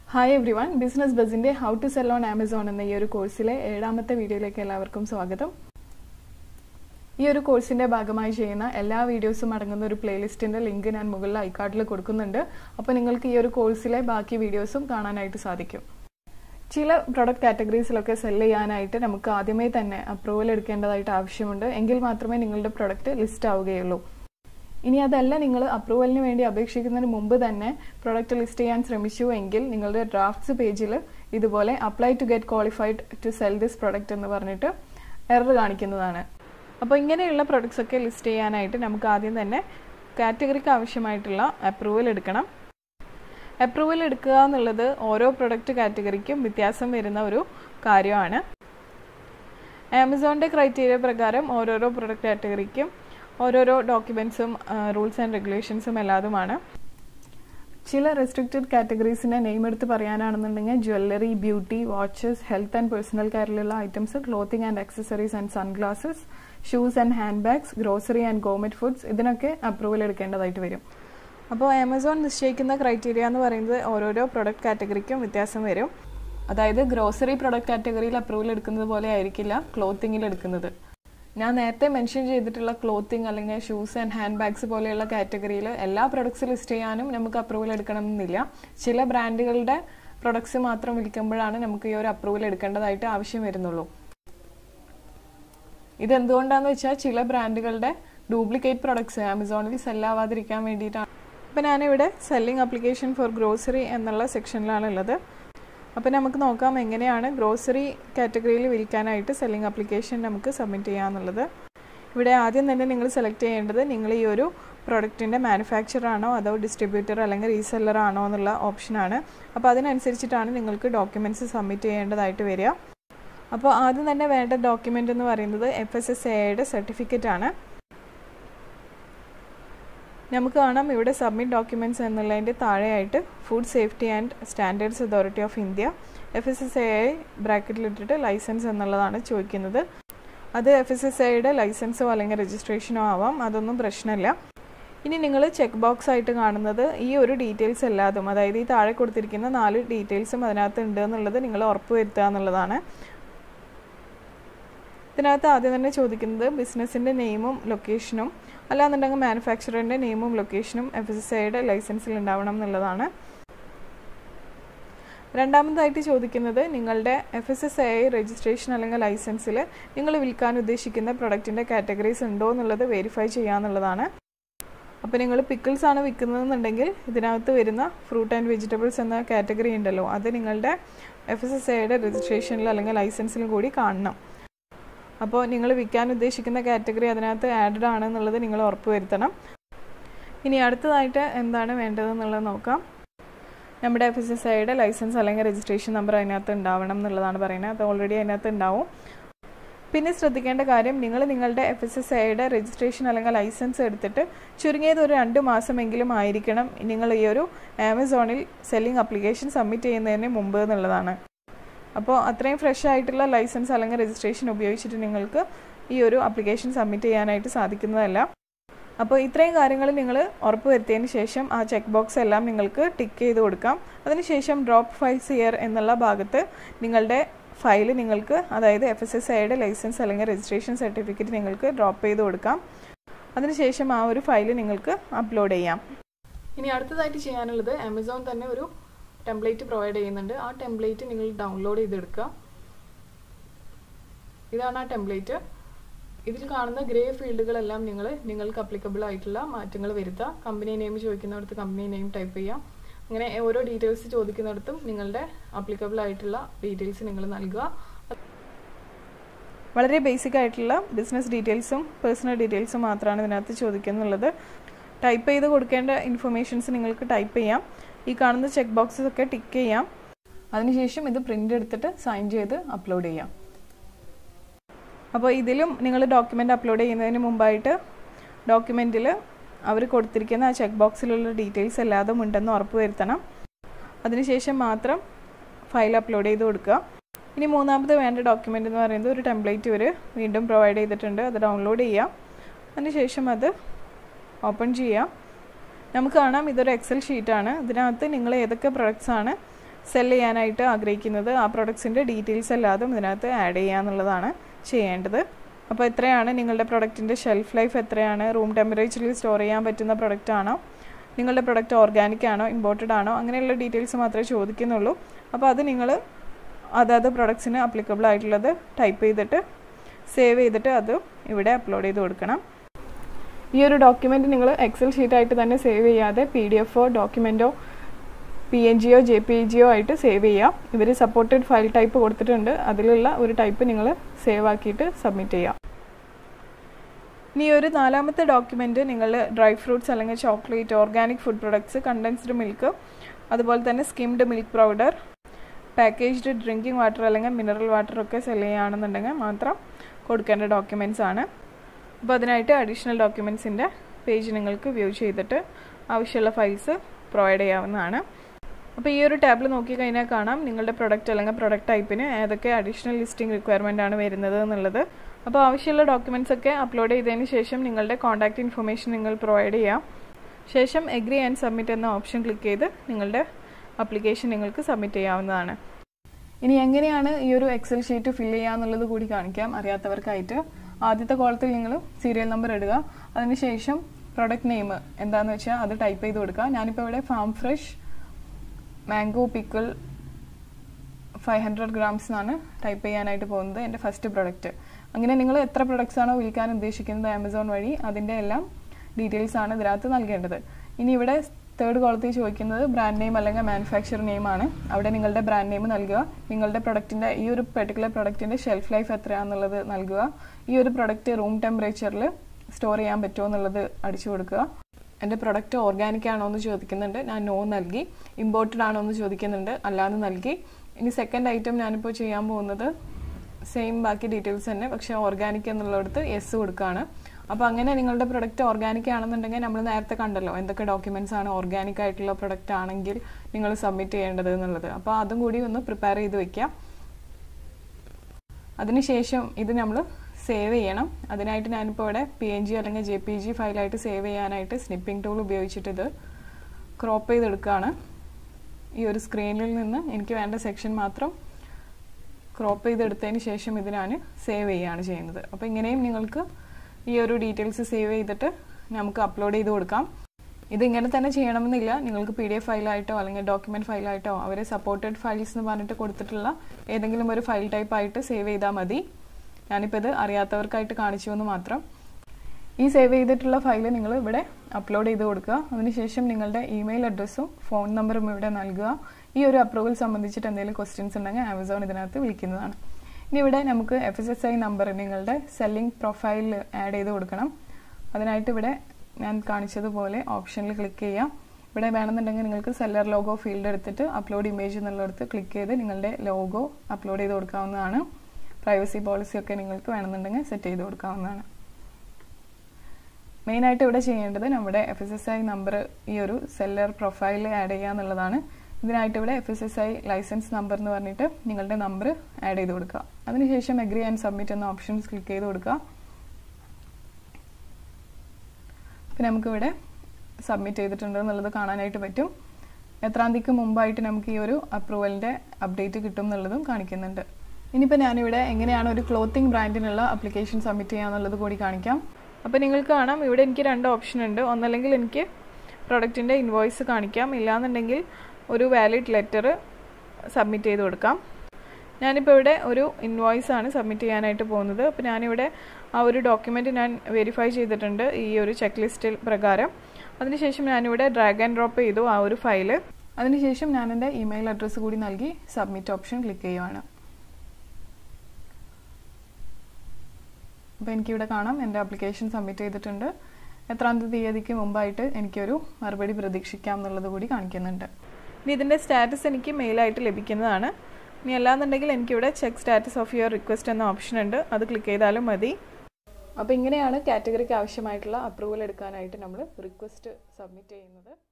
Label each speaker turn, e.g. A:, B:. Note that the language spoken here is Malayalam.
A: ഹായ് എവ്രി വൺ ബിസിനസ് ബസിന്റെ how to sell on Amazon എന്ന ഈ ഒരു കോഴ്സിലെ ഏഴാമത്തെ വീഡിയോയിലേക്ക് എല്ലാവർക്കും സ്വാഗതം ഈ ഒരു കോഴ്സിന്റെ ഭാഗമായി ചെയ്യുന്ന എല്ലാ വീഡിയോസും അടങ്ങുന്ന ഒരു പ്ലേലിസ്റ്റിന്റെ ലിങ്ക് ഞാൻ മുകളിൽ ഐക്കാർഡിൽ കൊടുക്കുന്നുണ്ട് അപ്പോൾ നിങ്ങൾക്ക് ഈ ഒരു കോഴ്സിലെ ബാക്കി വീഡിയോസും കാണാനായിട്ട് സാധിക്കും ചില പ്രൊഡക്റ്റ് കാറ്റഗറീസിലൊക്കെ സെൽ ചെയ്യാനായിട്ട് നമുക്ക് ആദ്യമേ തന്നെ അപ്രൂവൽ എടുക്കേണ്ടതായിട്ട് ആവശ്യമുണ്ട് എങ്കിൽ മാത്രമേ നിങ്ങളുടെ പ്രൊഡക്റ്റ് ലിസ്റ്റ് ആവുകയുള്ളൂ ഇനി അതല്ല നിങ്ങൾ അപ്രൂവലിന് വേണ്ടി അപേക്ഷിക്കുന്നതിന് മുമ്പ് തന്നെ പ്രൊഡക്റ്റ് ലിസ്റ്റ് ചെയ്യാൻ ശ്രമിച്ചു എങ്കിൽ നിങ്ങളുടെ ഡ്രാഫ്റ്റ്സ് പേജിൽ ഇതുപോലെ apply to get qualified to sell this product എന്ന് പറഞ്ഞിട്ട് എറർ കാണിക്കുന്നതാണ് അപ്പോൾ ഇങ്ങനെയുള്ള പ്രൊഡക്ട്സ് ഒക്കെ ലിസ്റ്റ് ചെയ്യാനായിട്ട് നമുക്ക് ആദ്യം തന്നെ കാറ്റഗറിക്ക് ആവശ്യമായിട്ടുള്ള അപ്രൂവൽ എടുക്കണം അപ്രൂവൽ എടുക്കുക എന്നുള്ളത് ഓരോ പ്രൊഡക്റ്റ് കാറ്റഗറിക്കും വ്യത്യാസം വരുന്ന ഒരു കാര്യമാണ് ആമസോണിൻ്റെ ക്രൈറ്റീരിയ പ്രകാരം ഓരോരോ പ്രൊഡക്റ്റ് കാറ്റഗറിക്കും ഓരോരോ ഡോക്യുമെൻസും റൂൾസ് ആൻഡ് റെഗുലേഷൻസും എല്ലാതുമാണ് ചില റെസ്ട്രിക്റ്റഡ് കാറ്റഗറീസിനെ നെയിം എടുത്ത് പറയാനാണെന്നുണ്ടെങ്കിൽ jewellery beauty watches health and personal കെയറിലുള്ള items clothing and accessories and sunglasses shoes and handbags grocery and gourmet foods ഇതിനൊക്കെ അപ്രൂവൽ എടുക്കേണ്ടതായിട്ട് വരും അപ്പോൾ ആമസോൺ നിശ്ചയിക്കുന്ന ക്രൈറ്റീരിയ എന്ന് പറയുന്നത് ഓരോരോ പ്രൊഡക്റ്റ് കാറ്റഗറിക്കും വ്യത്യാസം വരും അതായത് ഗ്രോസറി പ്രൊഡക്റ്റ് കാറ്റഗറിയിൽ അപ്രൂവൽ എടുക്കുന്നത് പോലെ ആയിരിക്കില്ല ക്ലോത്തിങ്ങിൽ എടുക്കുന്നത് ഞാൻ നേരത്തെ മെൻഷൻ ചെയ്തിട്ടുള്ള ക്ലോത്തിങ് അല്ലെങ്കിൽ ഷൂസ് ആൻഡ് ഹാൻഡ് ബാഗ്സ് പോലെയുള്ള കാറ്റഗറിയിൽ എല്ലാ പ്രൊഡക്ട്സ് ലിസ്റ്റ് ചെയ്യാനും നമുക്ക് അപ്രൂവൽ എടുക്കണമെന്നില്ല ചില ബ്രാൻഡുകളുടെ പ്രൊഡക്ട്സ് മാത്രം വിൽക്കുമ്പോഴാണ് നമുക്ക് ഈ ഒരു അപ്രൂവൽ എടുക്കേണ്ടതായിട്ട് ആവശ്യം വരുന്നുള്ളൂ ഇതെന്തുകൊണ്ടാന്ന് വെച്ചാൽ ചില ബ്രാൻഡുകളുടെ ഡ്യൂപ്ലിക്കേറ്റ് പ്രൊഡക്ട്സ് ആമസോണിൽ സെല്ലാവാതിരിക്കാൻ വേണ്ടിയിട്ടാണ് അപ്പോൾ ഞാനിവിടെ സെല്ലിംഗ് അപ്ലിക്കേഷൻ ഫോർ ഗ്രോസറി എന്നുള്ള സെക്ഷനിലാണ് ഉള്ളത് അപ്പോൾ നമുക്ക് നോക്കാം എങ്ങനെയാണ് ഗ്രോസറി കാറ്റഗറിയിൽ വിൽക്കാനായിട്ട് സെല്ലിംഗ് അപ്ലിക്കേഷൻ നമുക്ക് സബ്മിറ്റ് ചെയ്യാമെന്നുള്ളത് ഇവിടെ ആദ്യം തന്നെ നിങ്ങൾ സെലക്ട് ചെയ്യേണ്ടത് നിങ്ങൾ ഈ ഒരു പ്രൊഡക്റ്റിൻ്റെ മാനുഫാക്ചർ ആണോ അതോ ഡിസ്ട്രിബ്യൂട്ടർ അല്ലെങ്കിൽ റീസെല്ലർ ആണോ എന്നുള്ള ഓപ്ഷനാണ് അപ്പോൾ അതിനനുസരിച്ചിട്ടാണ് നിങ്ങൾക്ക് ഡോക്യുമെൻറ്റ്സ് സബ്മിറ്റ് ചെയ്യേണ്ടതായിട്ട് വരിക അപ്പോൾ ആദ്യം തന്നെ വേണ്ട ഡോക്യുമെൻ്റ് എന്ന് പറയുന്നത് എഫ് എസ് എസ് എയുടെ സർട്ടിഫിക്കറ്റ് ആണ് നമുക്ക് കാണാം ഇവിടെ സബ്മിറ്റ് ഡോക്യുമെൻറ്റ്സ് എന്നുള്ളതിൻ്റെ താഴെയായിട്ട് food safety and standards authority of India F S S A ബ്രാക്കറ്റിലിട്ടിട്ട് ലൈസൻസ് എന്നുള്ളതാണ് ചോദിക്കുന്നത് അത് എഫ് എസ് എസ് എയുടെ ലൈസൻസോ അല്ലെങ്കിൽ രജിസ്ട്രേഷനോ ആവാം അതൊന്നും പ്രശ്നമില്ല ഇനി നിങ്ങൾ ചെക്ക് ബോക്സ് ആയിട്ട് കാണുന്നത് ഈ ഒരു ഡീറ്റെയിൽസ് എല്ലാതും അതായത് ഈ താഴെ കൊടുത്തിരിക്കുന്ന നാല് ഡീറ്റെയിൽസും അതിനകത്ത് ഉണ്ട് എന്നുള്ളത് നിങ്ങൾ ഉറപ്പ് വരുത്തുക എന്നുള്ളതാണ് ഇതിനകത്ത് ആദ്യം തന്നെ ചോദിക്കുന്നത് ബിസിനസ്സിൻ്റെ നെയിമും ലൊക്കേഷനും അല്ലാന്നുണ്ടെങ്കിൽ മാനുഫാക്ചറിൻ്റെ നെയിമും ലൊക്കേഷനും എഫ് എസ് എസ് ഐയുടെ ലൈസൻസിൽ ഉണ്ടാവണം എന്നുള്ളതാണ് രണ്ടാമതായിട്ട് ചോദിക്കുന്നത് നിങ്ങളുടെ F S S I registration അല്ലെങ്കിൽ ലൈസൻസിൽ നിങ്ങൾ വിൽക്കാൻ ഉദ്ദേശിക്കുന്ന പ്രൊഡക്റ്റിൻ്റെ കാറ്റഗറീസ് ഉണ്ടോ എന്നുള്ളത് വെരിഫൈ ചെയ്യാന്നുള്ളതാണ് അപ്പോൾ നിങ്ങൾ പിക്കിൾസ് ആണ് വിൽക്കുന്നതെന്നുണ്ടെങ്കിൽ ഇതിനകത്ത് വരുന്ന ഫ്രൂട്ട് ആൻഡ് വെജിറ്റബിൾസ് എന്ന കാറ്റഗറി ഉണ്ടല്ലോ അത് നിങ്ങളുടെ എഫ് എസ് എസ് ഐയുടെ രജിസ്ട്രേഷനിൽ അല്ലെങ്കിൽ ലൈസൻസിലും കൂടി കാണണം അപ്പോൾ നിങ്ങൾ വിൽക്കാൻ ഉദ്ദേശിക്കുന്ന കാറ്റഗറി അതിനകത്ത് ആഡഡ് ആണെന്നുള്ളത് നിങ്ങൾ ഉറപ്പുവരുത്തണം ഇനി അടുത്തതായിട്ട് എന്താണ് വേണ്ടതെന്നുള്ളത് നോക്കാം നമ്മുടെ എഫ് എസ് എസ് ഐയുടെ ലൈസൻസ് അല്ലെങ്കിൽ രജിസ്ട്രേഷൻ നമ്പർ അതിനകത്ത് ഉണ്ടാവണം എന്നുള്ളതാണ് പറയുന്നത് അത് ഓൾറെഡി അതിനകത്ത് ഉണ്ടാവും പിന്നെ ശ്രദ്ധിക്കേണ്ട കാര്യം നിങ്ങൾ നിങ്ങളുടെ എഫ് എസ് എസ് ഐയുടെ രജിസ്ട്രേഷൻ അല്ലെങ്കിൽ ലൈസൻസ് എടുത്തിട്ട് ചുരുങ്ങിയത് ഒരു രണ്ട് മാസമെങ്കിലും ആയിരിക്കണം നിങ്ങൾ ഈ ഒരു ആമസോണിൽ സെല്ലിംഗ് അപ്ലിക്കേഷൻ സബ്മിറ്റ് ചെയ്യുന്നതിന് മുമ്പ് എന്നുള്ളതാണ് അപ്പോൾ അത്രയും ഫ്രഷ് ആയിട്ടുള്ള ലൈസൻസ് അല്ലെങ്കിൽ രജിസ്ട്രേഷൻ ഉപയോഗിച്ചിട്ട് നിങ്ങൾക്ക് ഈ ഒരു ആപ്ലിക്കേഷൻ സബ്മിറ്റ് ചെയ്യാനായിട്ട് സാധിക്കുന്നതല്ല അപ്പോൾ ഇത്രയും കാര്യങ്ങൾ നിങ്ങൾ ഉറപ്പ് വരുത്തിയതിന് ശേഷം ആ ചെക്ക് ബോക്സ് എല്ലാം നിങ്ങൾക്ക് ടിക്ക് ചെയ്ത് കൊടുക്കാം അതിനുശേഷം ഡ്രോപ്പ് ഫയൽസ് ഇയർ എന്നുള്ള ഭാഗത്ത് നിങ്ങളുടെ ഫയൽ നിങ്ങൾക്ക് അതായത് എഫ് എസ് എസ് ഐയുടെ ലൈസൻസ് അല്ലെങ്കിൽ രജിസ്ട്രേഷൻ സർട്ടിഫിക്കറ്റ് നിങ്ങൾക്ക് ഡ്രോപ്പ് ചെയ്ത് കൊടുക്കാം അതിനുശേഷം ആ ഒരു ഫയൽ നിങ്ങൾക്ക് അപ്ലോഡ് ചെയ്യാം ഇനി അടുത്തതായിട്ട് ചെയ്യാനുള്ളത് ആമസോൺ തന്നെ ഒരു ടെംപ്ലേറ്റ് പ്രൊവൈഡ് ചെയ്യുന്നുണ്ട് ആ ടെംപ്ലേറ്റ് നിങ്ങൾ ഡൗൺലോഡ് ചെയ്തെടുക്കുക ഇതാണ് ആ ടെംപ്ലേറ്റ് ഇതിൽ കാണുന്ന ഗ്രേ ഫീൽഡുകളെല്ലാം നിങ്ങൾ നിങ്ങൾക്ക് അപ്ലിക്കബിൾ ആയിട്ടുള്ള മാറ്റങ്ങൾ വരുത്തുക കമ്പനി നെയിം ചോദിക്കുന്നിടത്ത് കമ്പനി നെയിം ടൈപ്പ് ചെയ്യുക അങ്ങനെ ഓരോ ഡീറ്റെയിൽസ് ചോദിക്കുന്നിടത്തും നിങ്ങളുടെ അപ്ലിക്കബിൾ ആയിട്ടുള്ള ഡീറ്റെയിൽസ് നിങ്ങൾ നൽകുക വളരെ ബേസിക് ആയിട്ടുള്ള ബിസിനസ് ഡീറ്റെയിൽസും പേഴ്സണൽ ഡീറ്റെയിൽസും മാത്രമാണ് ഇതിനകത്ത് ചോദിക്കുന്നുള്ളത് ടൈപ്പ് ചെയ്ത് കൊടുക്കേണ്ട ഇൻഫർമേഷൻസ് നിങ്ങൾക്ക് ടൈപ്പ് ചെയ്യാം ഈ കാണുന്ന ചെക്ക് ബോക്സസ് ഒക്കെ ടിക്ക് ചെയ്യാം അതിനുശേഷം ഇത് പ്രിൻ്റ് എടുത്തിട്ട് സൈൻ ചെയ്ത് അപ്ലോഡ് ചെയ്യാം അപ്പോൾ ഇതിലും നിങ്ങൾ ഡോക്യുമെൻ്റ് അപ്ലോഡ് ചെയ്യുന്നതിന് മുമ്പായിട്ട് ഡോക്യുമെൻറ്റിൽ അവർ കൊടുത്തിരിക്കുന്ന ആ ചെക്ക് ബോക്സിലുള്ള ഡീറ്റെയിൽസ് എല്ലാതും ഉണ്ടെന്ന് ഉറപ്പ് വരുത്തണം അതിനുശേഷം മാത്രം ഫയൽ അപ്ലോഡ് ചെയ്ത് കൊടുക്കുക ഇനി മൂന്നാമത് വേണ്ട ഡോക്യുമെൻ്റ് എന്ന് പറയുന്നത് ഒരു ടെംപ്ലേറ്റ് ഇവർ വീണ്ടും പ്രൊവൈഡ് ചെയ്തിട്ടുണ്ട് അത് ഡൗൺലോഡ് ചെയ്യാം അതിനുശേഷം അത് ഓപ്പൺ ചെയ്യാം നമുക്ക് കാണാം ഇതൊരു എക്സൽ ഷീറ്റാണ് ഇതിനകത്ത് നിങ്ങൾ ഏതൊക്കെ പ്രൊഡക്ട്സ് ആണ് സെൽ ചെയ്യാനായിട്ട് ആഗ്രഹിക്കുന്നത് ആ പ്രൊഡക്ട്സിൻ്റെ ഡീറ്റെയിൽസ് എല്ലാതും ഇതിനകത്ത് ആഡ് ചെയ്യുക എന്നുള്ളതാണ് ചെയ്യേണ്ടത് അപ്പോൾ എത്രയാണ് നിങ്ങളുടെ പ്രൊഡക്റ്റിൻ്റെ ഷെൽഫ് ലൈഫ് എത്രയാണ് റൂം ടെമ്പറേച്ചറിൽ സ്റ്റോർ ചെയ്യാൻ പറ്റുന്ന പ്രൊഡക്റ്റ് ആണോ നിങ്ങളുടെ പ്രൊഡക്റ്റ് ഓർഗാനിക് ആണോ ഇമ്പോർട്ടഡ് ആണോ അങ്ങനെയുള്ള ഡീറ്റെയിൽസ് മാത്രമേ ചോദിക്കുന്നുള്ളൂ അപ്പോൾ അത് നിങ്ങൾ അതാത് പ്രൊഡക്ട്സിന് അപ്ലിക്കബിൾ ആയിട്ടുള്ളത് ടൈപ്പ് ചെയ്തിട്ട് സേവ് ചെയ്തിട്ട് അത് ഇവിടെ അപ്ലോഡ് ചെയ്ത് കൊടുക്കണം ഈ ഒരു ഡോക്യുമെൻ്റ് നിങ്ങൾ എക്സൽ ഷീറ്റായിട്ട് തന്നെ സേവ് ചെയ്യാതെ പി ഡി എഫോ ഡോക്യുമെൻറ്റോ പി എൻ ജിയോ ജെ പി ജിയോ ആയിട്ട് സേവ് ചെയ്യാം ഇവർ സപ്പോർട്ടഡ് ഫയൽ ടൈപ്പ് കൊടുത്തിട്ടുണ്ട് അതിലുള്ള ഒരു ടൈപ്പ് നിങ്ങൾ സേവ് ആക്കിയിട്ട് സബ്മിറ്റ് ചെയ്യാം ഇനി ഒരു നാലാമത്തെ ഡോക്യുമെൻറ്റ് നിങ്ങൾ ഡ്രൈ ഫ്രൂട്ട്സ് അല്ലെങ്കിൽ chocolate organic food products condensed milk അതുപോലെ തന്നെ skimmed milk powder packaged drinking water അല്ലെങ്കിൽ മിനറൽ വാട്ടർ ഒക്കെ സെല് ചെയ്യുകയാണെന്നുണ്ടെങ്കിൽ മാത്രം കൊടുക്കേണ്ട ഡോക്യുമെൻറ്റ്സ് ആണ് അപ്പോൾ അതിനായിട്ട് അഡീഷണൽ ഡോക്യുമെൻറ്റ്സിൻ്റെ പേജ് നിങ്ങൾക്ക് വ്യൂ ചെയ്തിട്ട് ആവശ്യമുള്ള ഫയൽസ് പ്രൊവൈഡ് ചെയ്യാവുന്നതാണ് അപ്പോൾ ഈ ഒരു ടാബിൽ നോക്കിക്കഴിഞ്ഞാൽ കാണാം നിങ്ങളുടെ പ്രൊഡക്റ്റ് അല്ലെങ്കിൽ പ്രൊഡക്റ്റ് ടൈപ്പിന് ഏതൊക്കെ അഡീഷണൽ ലിസ്റ്റിംഗ് റിക്വയർമെൻ്റ് ആണ് വരുന്നത് എന്നുള്ളത് അപ്പോൾ ആവശ്യമുള്ള ഡോക്യുമെൻറ്റ്സ് ഒക്കെ അപ്ലോഡ് ചെയ്തതിന് ശേഷം നിങ്ങളുടെ കോൺടാക്റ്റ് ഇൻഫർമേഷൻ നിങ്ങൾ പ്രൊവൈഡ് ചെയ്യാം ശേഷം എഗ്രി ആൻഡ് സബ്മിറ്റ് എന്ന ഓപ്ഷൻ ക്ലിക്ക് ചെയ്ത് നിങ്ങളുടെ അപ്ലിക്കേഷൻ നിങ്ങൾക്ക് സബ്മിറ്റ് ചെയ്യാവുന്നതാണ് ഇനി എങ്ങനെയാണ് ഈ ഒരു എക്സൽ ഷീറ്റ് ഫില്ല് ചെയ്യുക എന്നുള്ളത് കൂടി കാണിക്കാം അറിയാത്തവർക്കായിട്ട് ആദ്യത്തെ കോളത്തിൽ നിങ്ങൾ സീരിയൽ നമ്പർ ഇടുക അതിനുശേഷം പ്രൊഡക്റ്റ് നെയിം എന്താണെന്ന് വെച്ചാൽ അത് ടൈപ്പ് ചെയ്ത് കൊടുക്കുക ഞാനിപ്പോൾ ഇവിടെ farm fresh mango pickle five hundred grams എന്നാണ് ടൈപ്പ് ചെയ്യാനായിട്ട് പോകുന്നത് എൻ്റെ ഫസ്റ്റ് പ്രൊഡക്റ്റ് അങ്ങനെ നിങ്ങൾ എത്ര പ്രൊഡക്ട്സ് ആണോ വിൽക്കാൻ ഉദ്ദേശിക്കുന്നത് ആമസോൺ വഴി അതിൻ്റെ എല്ലാം ഡീറ്റെയിൽസ് ആണ് ഇതിനകത്ത് നൽകേണ്ടത് ഇനി ഇവിടെ തേർഡ് കോളത്തിൽ ചോദിക്കുന്നത് ബ്രാൻഡ് നെയിം അല്ലെങ്കിൽ മാനുഫാക്ചർ നെയിം ആണ് അവിടെ നിങ്ങളുടെ ബ്രാൻഡ് നെയിം നൽകുക നിങ്ങളുടെ പ്രൊഡക്റ്റിൻ്റെ ഈ ഒരു പെർട്ടിക്കുലർ പ്രൊഡക്റ്റിൻ്റെ ഷെൽഫ് ലൈഫ് എത്രയാണെന്നുള്ളത് നൽകുക ഈ ഒരു പ്രൊഡക്റ്റ് റൂം ടെമ്പറേച്ചറിൽ സ്റ്റോർ ചെയ്യാൻ പറ്റുമോ എന്നുള്ളത് അടിച്ചു കൊടുക്കുക എൻ്റെ പ്രൊഡക്റ്റ് ഓർഗാനിക് ആണോ എന്ന് ചോദിക്കുന്നുണ്ട് ഞാൻ നോ നൽകി ഇമ്പോർട്ടഡ് ആണോ എന്ന് ചോദിക്കുന്നുണ്ട് അല്ലാതെ നൽകി ഇനി സെക്കൻഡ് ഐറ്റം ഞാനിപ്പോൾ ചെയ്യാൻ പോകുന്നത് സെയിം ബാക്കി ഡീറ്റെയിൽസ് തന്നെ പക്ഷേ ഓർഗാനിക് എന്നുള്ളിടത്ത് യെസ് കൊടുക്കുകയാണ് അപ്പോൾ അങ്ങനെ നിങ്ങളുടെ പ്രൊഡക്റ്റ് ഓർഗാനിക് ആണെന്നുണ്ടെങ്കിൽ നമ്മൾ നേരത്തെ കണ്ടല്ലോ എന്തൊക്കെ ഡോക്യുമെൻറ്റ്സ് ആണ് ഓർഗാനിക് ആയിട്ടുള്ള പ്രൊഡക്റ്റ് ആണെങ്കിൽ നിങ്ങൾ സബ്മിറ്റ് ചെയ്യേണ്ടത് എന്നുള്ളത് അപ്പോൾ അതും കൂടി ഒന്ന് പ്രിപ്പയർ ചെയ്ത് വെക്കാം അതിനുശേഷം ഇത് നമ്മൾ സേവ് ചെയ്യണം അതിനായിട്ട് ഞാനിപ്പോൾ ഇവിടെ പി എൻ ജി അല്ലെങ്കിൽ ജെ പി ജി ഫയലായിട്ട് സേവ് ചെയ്യാനായിട്ട് സ്നിപ്പിംഗ് ടൂൾ ഉപയോഗിച്ചിട്ട് ഇത് ക്രോപ്പ് ചെയ്തെടുക്കുകയാണ് ഈ ഒരു സ്ക്രീനിൽ നിന്ന് എനിക്ക് വേണ്ട സെക്ഷൻ മാത്രം ക്രോപ്പ് ചെയ്തെടുത്തതിന് ശേഷം ഇത് ഞാൻ സേവ് ചെയ്യുകയാണ് ചെയ്യുന്നത് അപ്പോൾ ഇങ്ങനെയും നിങ്ങൾക്ക് ഈ ഒരു ഡീറ്റെയിൽസ് സേവ് ചെയ്തിട്ട് നമുക്ക് അപ്ലോഡ് ചെയ്ത് കൊടുക്കാം ഇത് ഇങ്ങനെ തന്നെ ചെയ്യണമെന്നില്ല നിങ്ങൾക്ക് പി ഡി എഫ് ഫയലായിട്ടോ അല്ലെങ്കിൽ ഡോക്യുമെൻറ്റ് ഫയലായിട്ടോ അവർ സപ്പോർട്ടഡ് ഫയൽസ് എന്ന് പറഞ്ഞിട്ട് കൊടുത്തിട്ടുള്ള ഏതെങ്കിലും ഒരു ഫയൽ ടൈപ്പ് ആയിട്ട് സേവ് ചെയ്താൽ മതി ഞാനിപ്പോൾ ഇത് അറിയാത്തവർക്കായിട്ട് കാണിച്ചു എന്ന് മാത്രം ഈ സേവ് ചെയ്തിട്ടുള്ള ഫയൽ നിങ്ങൾ ഇവിടെ അപ്ലോഡ് ചെയ്ത് കൊടുക്കുക അതിനുശേഷം നിങ്ങളുടെ ഇമെയിൽ അഡ്രസ്സും ഫോൺ നമ്പറും ഇവിടെ നൽകുക ഈ ഒരു അപ്രൂവൽ സംബന്ധിച്ചിട്ട് എന്തെങ്കിലും ക്വസ്റ്റ്യൻസ് ഉണ്ടെങ്കിൽ ആമസോൺ ഇതിനകത്ത് വിളിക്കുന്നതാണ് ഇനി ഇവിടെ നമുക്ക് F S S I number നിങ്ങളുടെ സെല്ലിംഗ് പ്രൊഫൈലിൽ ആഡ് ചെയ്ത് കൊടുക്കണം അതിനായിട്ട് ഇവിടെ ഞാൻ കാണിച്ചതുപോലെ ഓപ്ഷനിൽ ക്ലിക്ക് ചെയ്യാം ഇവിടെ വേണമെന്നുണ്ടെങ്കിൽ നിങ്ങൾക്ക് സെല്ലർ ലോഗോ ഫീൽഡ് എടുത്തിട്ട് അപ്ലോഡ് ഇമേജ് എന്നുള്ളിടത്ത് ക്ലിക്ക് ചെയ്ത് നിങ്ങളുടെ ലോഗോ അപ്ലോഡ് ചെയ്ത് കൊടുക്കാവുന്നതാണ് പ്രൈവസി പോളിസി ഒക്കെ നിങ്ങൾക്ക് വേണമെന്നുണ്ടെങ്കിൽ സെറ്റ് ചെയ്ത് കൊടുക്കാവുന്നതാണ് മെയിനായിട്ട് ഇവിടെ ചെയ്യേണ്ടത് നമ്മുടെ F S S I number ഈ ഒരു സെല്ലർ പ്രൊഫൈലിൽ ആഡ് ചെയ്യുക എന്നുള്ളതാണ് ഇതിനായിട്ട് ഇവിടെ F S S I licence number എന്ന് പറഞ്ഞിട്ട് നിങ്ങളുടെ നമ്പർ ആഡ് ചെയ്ത് കൊടുക്കുക അതിനുശേഷം എഗ്രി ആൻഡ് സബ്മിറ്റ് എന്ന ഓപ്ഷൻസ് ക്ലിക്ക് ചെയ്ത് കൊടുക്കുക പിന്നെ നമുക്കിവിടെ സബ്മിറ്റ് ചെയ്തിട്ടുണ്ട് എന്നുള്ളത് കാണാനായിട്ട് പറ്റും എത്രാം തീയതിക്ക് മുമ്പായിട്ട് നമുക്ക് ഈ ഒരു അപ്രൂവലിൻ്റെ അപ്ഡേറ്റ് കിട്ടും എന്നുള്ളതും കാണിക്കുന്നുണ്ട് ഇനിയിപ്പോൾ ഞാനിവിടെ എങ്ങനെയാണ് ഒരു ക്ലോത്തിങ് ബ്രാൻഡിനുള്ള അപ്ലിക്കേഷൻ സബ്മിറ്റ് ചെയ്യുക എന്നുള്ളത് കൂടി കാണിക്കാം അപ്പോൾ നിങ്ങൾക്ക് കാണാം ഇവിടെ എനിക്ക് രണ്ട് ഓപ്ഷൻ ഉണ്ട് ഒന്നല്ലെങ്കിൽ എനിക്ക് പ്രൊഡക്റ്റിൻ്റെ ഇൻവോയ്സ് കാണിക്കാം ഇല്ലാന്നുണ്ടെങ്കിൽ ഒരു വാലിഡ് ലെറ്റർ സബ്മിറ്റ് ചെയ്ത് കൊടുക്കാം ഞാനിപ്പോൾ ഇവിടെ ഒരു ഇൻവോയ്സ് ആണ് സബ്മിറ്റ് ചെയ്യാനായിട്ട് പോകുന്നത് അപ്പോൾ ഞാനിവിടെ ആ ഒരു ഡോക്യുമെൻറ്റ് ഞാൻ വെരിഫൈ ചെയ്തിട്ടുണ്ട് ഈ ഒരു ചെക്ക് ലിസ്റ്റിൽ പ്രകാരം അതിനുശേഷം ഞാനിവിടെ ഡ്രാഗ് ആൻഡ് ഡ്രോപ്പ് ചെയ്തു ആ ഒരു ഫയല് അതിനുശേഷം ഞാൻ എൻ്റെ ഇമെയിൽ അഡ്രസ്സ് കൂടി നൽകി സബ്മിറ്റ് ഓപ്ഷൻ ക്ലിക്ക് ചെയ്യുവാണ് അപ്പോൾ എനിക്കിവിടെ കാണാം എൻ്റെ ആപ്ലിക്കേഷൻ സബ്മിറ്റ് ചെയ്തിട്ടുണ്ട് എത്രാം തീയതിക്ക് മുമ്പായിട്ട് എനിക്കൊരു മറുപടി പ്രതീക്ഷിക്കാം എന്നുള്ളത് കൂടി കാണിക്കുന്നുണ്ട് ഇനി ഇതിൻ്റെ സ്റ്റാറ്റസ് എനിക്ക് മെയിലായിട്ട് ലഭിക്കുന്നതാണ് ഇനി അല്ലാന്നുണ്ടെങ്കിൽ എനിക്കിവിടെ check status of your request എന്ന ഓപ്ഷൻ ഉണ്ട് അത് ക്ലിക്ക് ചെയ്താലും മതി അപ്പോൾ ഇങ്ങനെയാണ് കാറ്റഗറിക്ക് ആവശ്യമായിട്ടുള്ള അപ്രൂവൽ എടുക്കാനായിട്ട് നമ്മൾ റിക്വസ്റ്റ് സബ്മിറ്റ് ചെയ്യുന്നത്